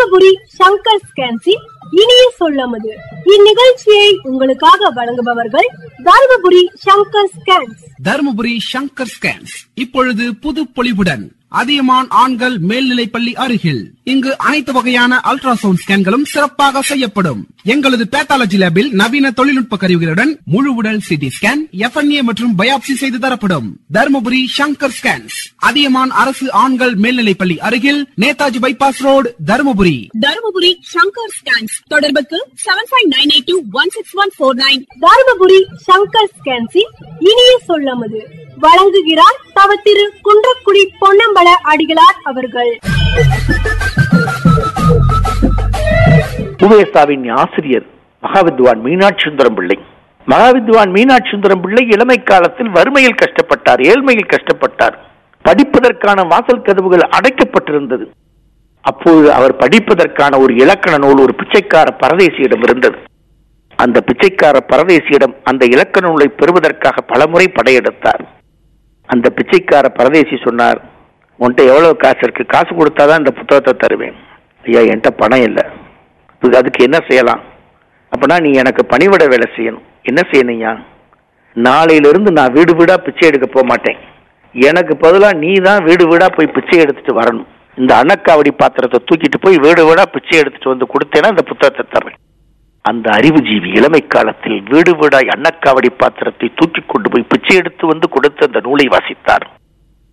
தர்மபுரி சங்கர் ஸ்கேன்சி இனிய சொல்லமது இந்நிகழ்ச்சியை உங்களுக்காக வழங்குபவர்கள் தர்மபுரி சங்கர் ஸ்கேன்ஸ் தருமபுரி சங்கர் ஸ்கேன்ஸ் இப்பொழுது புது பொலிவுடன் அதியமான் ஆண்கள் மேல்நிலைப்பள்ளி அருகில் இங்கு அனைத்து வகையான அல்ட்ராசவுண்ட் ஸ்கேன்களும் சிறப்பாக செய்யப்படும் எங்களது பேத்தாலஜி லேபில் நவீன தொழில்நுட்ப கருவிகளுடன் முழு உடல் சிடி ஸ்கேன் எஃப்என்ஏ மற்றும் பயாப்சி செய்து தரப்படும் தருமபுரி சங்கர் ஸ்கேன்ஸ் அதியமான் அரசு ஆண்கள் மேல்நிலைப்பள்ளி அருகில் Netaji bypass road Dharmapuri Dharmapuri Shankar scans தொடர்புக்கு seven five nine eight two one six one four nine Dharmapuri Shankar ஸ்கேன்சி இனிய சொல்லமது வழங்குகிறார் தவ திரு குன்றக்குடி பொன்னம்பல அடிகளார் அவர்கள் உபயஸ்தாவின் ஆசிரியர் மகாவித்வான் மீனாட்சி சுந்தரம் பிள்ளை மகாவித்வான் மீனாட்சி சுந்தரம் பிள்ளை இளமை காலத்தில் வறுமையில் கஷ்டப்பட்டார் ஏழ்மையில் கஷ்டப்பட்டார் படிப்பதற்கான வாசல் கதவுகள் அடைக்கப்பட்டிருந்தது அப்போது அவர் படிப்பதற்கான ஒரு இலக்கண நூல் ஒரு பிச்சைக்கார பரதேசியிடம் இருந்தது அந்த பிச்சைக்கார பரதேசியிடம் அந்த இலக்கண நூலை பெறுவதற்காக பலமுறை படையெடுத்தார் அந்த பிச்சைக்கார பரதேசி சொன்னார் உன்கிட்ட எவ்வளவு காசு இருக்கு காசு கொடுத்தாதான் இந்த புத்தகத்தை தருவேன் ஐயா என்கிட்ட பணம் இல்லை இது அதுக்கு என்ன செய்யலாம் அப்பனா நீ எனக்கு பணிவிட வேலை செய்யணும் என்ன செய்யணும்யா நாளையிலிருந்து நான் வீடு வீடா பிச்சை எடுக்க போக மாட்டேன் எனக்கு பதிலா நீ தான் வீடு வீடா போய் பிச்சை எடுத்துட்டு வரணும் இந்த அன்னக்காவடி பாத்திரத்தை தூக்கிட்டு போய் வீடு வீடா பிச்சை எடுத்துட்டு வந்து கொடுத்தேன்னா இந்த புத்தகத்தை தர்றேன் அந்த அறிவுஜீவி இளமை காலத்தில் வீடு வீடாய் அன்னக்காவடி பாத்திரத்தை தூக்கி கொண்டு போய் பிச்சை எடுத்து வந்து கொடுத்து அந்த நூலை வாசித்தார்